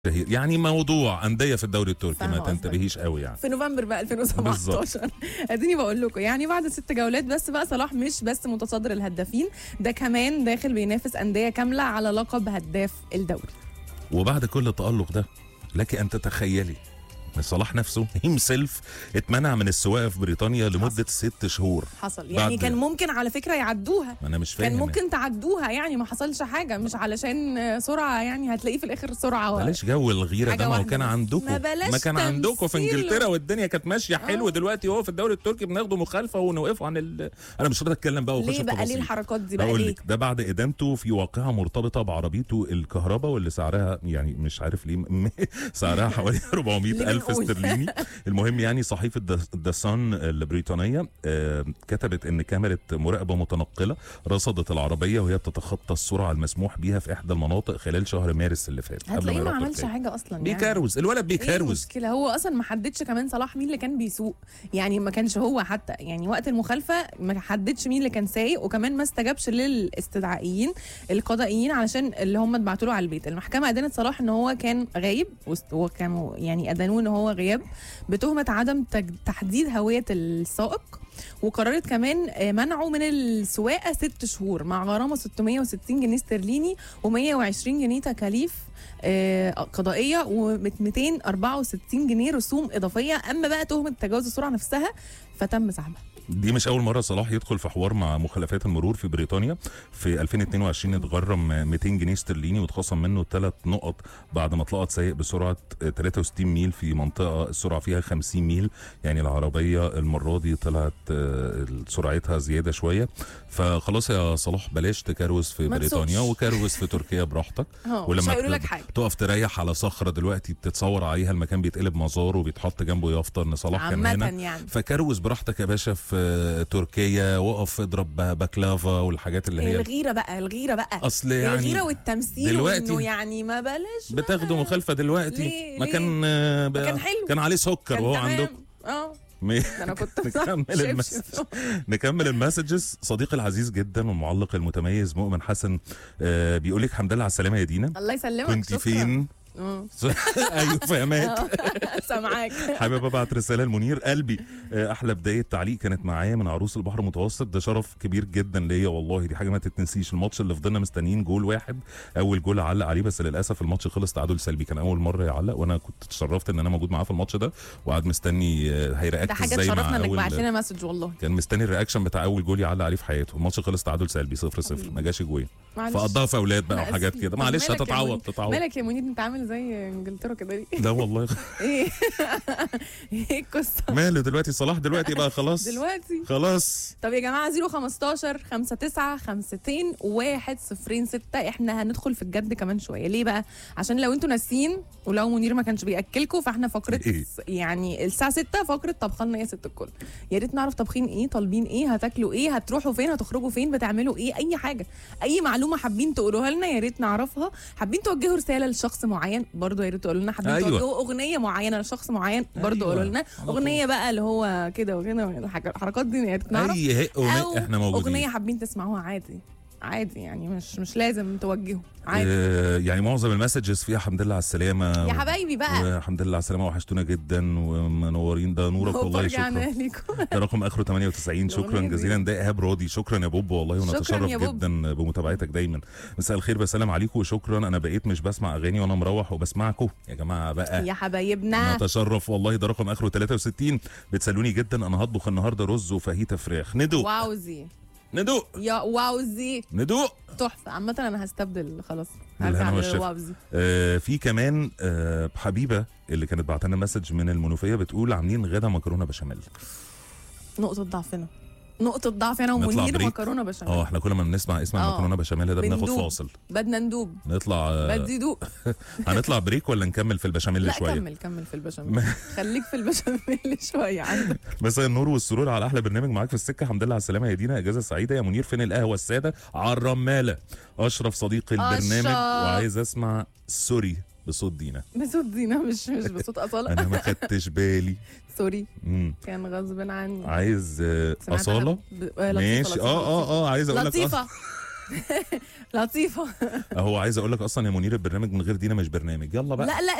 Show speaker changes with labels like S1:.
S1: شهير يعني موضوع انديه في الدوري التركي
S2: فاهمة
S1: ما
S2: قصدك.
S1: تنتبهيش قوي يعني
S2: في نوفمبر بقى 2017 اديني بقول لكم يعني بعد ست جولات بس بقى صلاح مش بس متصدر الهدافين ده كمان داخل بينافس انديه كامله على لقب هداف الدوري
S1: وبعد كل التألق ده لك ان تتخيلي ان صلاح نفسه هيمسيلف اتمنع من السواقه في بريطانيا لمده ست شهور
S2: حصل يعني
S1: بعد-
S2: كان ممكن على فكره يعدوها
S1: ما انا مش فاهم
S2: كان ممكن تعدوها يعني ما حصلش حاجه مش علشان سرعه يعني هتلاقيه في الاخر سرعه و...
S1: بلاش جو الغيره
S2: حاجة
S1: ده ما هو
S2: واحدة
S1: كان
S2: بس.
S1: عندكم
S2: ما بلاش
S1: ما كان عندكم في
S2: تمثيل.
S1: انجلترا والدنيا كانت ماشيه حلو
S2: آه.
S1: دلوقتي هو في الدوري التركي بناخده مخالفه ونوقفه عن ال... انا مش راضي اتكلم بقى واخش
S2: ليه
S1: في
S2: بقى ليه
S1: تفاصيل
S2: الحركات دي بقى
S1: بقول
S2: ليه
S1: لك ده بعد ادانته في واقعه مرتبطه بعربيته الكهرباء واللي سعرها يعني مش عارف ليه م- سعرها حوالي 400
S2: ليه
S1: الف
S2: بنقول؟
S1: استرليني المهم يعني صحيفه ذا سان البريطانيه آه، كتبت ان كاميرا مراقبه متنقله رصدت العربيه وهي بتتخطى السرعه المسموح بيها في احدى المناطق خلال شهر مارس اللي فات قبل
S2: هتلاقيه ما
S1: يروح
S2: عملش
S1: تركيا.
S2: حاجه اصلا يعني.
S1: بيكروز الولد
S2: ايه
S1: بيكروز
S2: المشكله هو اصلا ما حددش كمان صلاح مين اللي كان بيسوق يعني ما كانش هو حتى يعني وقت المخالفه ما حددش مين اللي كان سايق وكمان ما استجابش للاستدعائيين القضائيين علشان اللي هم اتبعتوا له على البيت المحكمه ادانت صلاح ان هو كان غايب وست- وكانوا يعني ادانوه ان هو غياب بتهمه عدم تج- تحديد هويه السائق وقررت كمان آه، منعه من السواقه ست شهور مع غرامه 660 جنيه استرليني و120 جنيه تكاليف آه، قضائيه و264 جنيه رسوم اضافيه اما بقى تهمه تجاوز السرعه نفسها فتم سحبها
S1: دي مش اول مره صلاح يدخل في حوار مع مخالفات المرور في بريطانيا في 2022 اتغرم 200 جنيه استرليني واتخصم منه ثلاث نقط بعد ما اتلقط سايق بسرعه 63 ميل في منطقه السرعه فيها 50 ميل يعني العربيه المره دي طلعت آه، سرعتها زياده شويه فخلاص يا صلاح بلاش تكروز في
S2: ما
S1: بريطانيا
S2: تسوقش.
S1: وكروز في تركيا براحتك
S2: اه مش هيقولوا لك
S1: تب-
S2: حاجه
S1: تقف تريح على صخره دلوقتي بتتصور عليها المكان بيتقلب مزار وبيتحط جنبه يافطه ان صلاح كان
S2: عامه
S1: هنا
S2: يعني
S1: فكروز براحتك يا باشا في تركيا وقف اضرب بكلافا والحاجات اللي هي
S2: الغيره بقى الغيره بقى
S1: اصل
S2: الغيره
S1: يعني
S2: والتمثيل
S1: دلوقتي
S2: وانه يعني ما بلاش بقى.
S1: بتاخدوا مخالفه دلوقتي
S2: ليه؟
S1: ما
S2: ليه؟
S1: كان آه،
S2: ما كان حلو.
S1: كان عليه سكر
S2: كان
S1: وهو
S2: تمام.
S1: عندكم
S2: اه
S1: م-
S2: ده انا كنت
S1: نكمل
S2: شبشب.
S1: المسج نكمل المسجز صديقي العزيز جدا والمعلق المتميز مؤمن حسن آه بيقول لك الحمد لله على السلامه يا دينا
S2: الله يسلمك
S1: كنت
S2: شكراً.
S1: فين
S2: اه
S1: ايوه فهمات
S2: آه. سامعاك
S1: حابب ابعت رساله لمنير قلبي آه، احلى بدايه تعليق كانت معايا من عروس البحر المتوسط ده شرف كبير جدا ليا والله دي حاجه ما تتنسيش الماتش اللي فضلنا مستنيين جول واحد اول جول علق عليه بس للاسف الماتش خلص تعادل سلبي كان اول مره يعلق وانا كنت اتشرفت ان انا موجود معاه في الماتش ده وقعد مستني آه، هيرياكت
S2: ده حاجه
S1: ازاي
S2: تشرفنا
S1: مع
S2: انك
S1: اول
S2: بعت لنا مسج والله
S1: كان مستني الرياكشن بتاع اول جول يعلق عليه في حياته الماتش خلص تعادل سلبي 0 0 ما جاش جوين
S2: معلش
S1: فقضاها فاولات بقى
S2: أنا
S1: وحاجات
S2: آسفين.
S1: كده
S2: طب
S1: معلش
S2: مالك يا
S1: هتتعوض
S2: منير؟
S1: تتعوض
S2: مالك يا منير انت عامل زي انجلترا كده ليه؟
S1: لا والله
S2: ايه ايه القصه
S1: ماله دلوقتي صلاح دلوقتي بقى خلاص
S2: دلوقتي
S1: خلاص
S2: طب يا جماعه 015 59 50 1 0 6 احنا هندخل في الجد كمان شويه ليه بقى عشان لو انتوا ناسيين ولو منير ما كانش بياكلكم فاحنا فقره
S1: إيه؟
S2: يعني الساعه 6 فقره طبخنا يا ست الكل يا ريت نعرف طابخين ايه طالبين ايه هتاكلوا ايه هتروحوا فين هتخرجوا فين بتعملوا ايه اي حاجه اي معلومه حابين تقولوها لنا يا ريت نعرفها حابين توجهوا رساله لشخص معين برضو يا ريت تقولوا لنا حابين
S1: أيوة.
S2: توجهوا اغنيه معينه لشخص معين برضو
S1: أيوة.
S2: قولوا لنا
S1: على طول.
S2: اغنيه بقى اللي هو كده وكده الحاجة- الحركات دي يا ريت نعرف
S1: اي هق
S2: أو
S1: ومق احنا موجودين
S2: اغنيه حابين تسمعوها عادي عادي يعني مش مش لازم توجهوا عادي
S1: آه يعني معظم المسجز فيها الحمد لله على السلامه
S2: يا حبايبي بقى
S1: والحمد لله على السلامه وحشتونا جدا ومنورين ده نورك والله
S2: رجعنا
S1: شكرا
S2: لكم
S1: ده رقم اخره 98 شكرا
S2: الأغنية دي.
S1: جزيلا ده ايهاب راضي شكرا يا بوب والله
S2: شكراً
S1: ونتشرف
S2: يا بوب.
S1: جدا بمتابعتك دايما مساء الخير بسلام عليكم وشكرا انا بقيت مش بسمع اغاني وانا مروح وبسمعكم يا جماعه بقى
S2: يا حبايبنا
S1: نتشرف والله ده رقم اخره 63 بتسالوني جدا انا هطبخ النهارده رز وفاهيتا فراخ ندوق
S2: واوزي
S1: ندوق
S2: يا واوزي
S1: ندوق
S2: تحفه عامه انا هستبدل خلاص
S1: بالهنا
S2: هرجع
S1: والشفا.
S2: للواوزي
S1: آه في كمان آه حبيبه اللي كانت بعتنا مسج من المنوفيه بتقول عاملين غدا مكرونه بشاميل
S2: نقطه ضعفنا نقطه ضعف انا
S1: نطلع
S2: ومنير
S1: بريك.
S2: مكرونه
S1: اه
S2: بشاميل
S1: احنا كل ما بنسمع اسم
S2: آه.
S1: المكرونه بشاميل ده بناخد
S2: بندوب.
S1: فاصل
S2: بدنا ندوب
S1: نطلع آه
S2: بدي دوق
S1: هنطلع بريك ولا نكمل في البشاميل
S2: لا
S1: شويه
S2: كمل كمل في البشاميل خليك في البشاميل شويه عندك
S1: مساء النور والسرور على احلى برنامج معاك في السكه الحمد لله على السلامه يا دينا اجازه سعيده يا منير فين القهوه الساده على الرماله اشرف صديقي البرنامج
S2: أشرف.
S1: وعايز اسمع سوري بصوت دينا
S2: بصوت دينا مش مش بصوت اصاله
S1: انا ما خدتش بالي
S2: سوري
S1: مم.
S2: كان غصب عني
S1: عايز آه،
S2: سمعتها
S1: اصاله
S2: ب... آه، لطيفة
S1: ماشي
S2: لطيفة
S1: اه اه اه عايز اقول لك
S2: لطيفة لطيفه
S1: هو عايز اقول لك اصلا يا منير البرنامج من غير دينا مش برنامج يلا بقى
S2: لا لا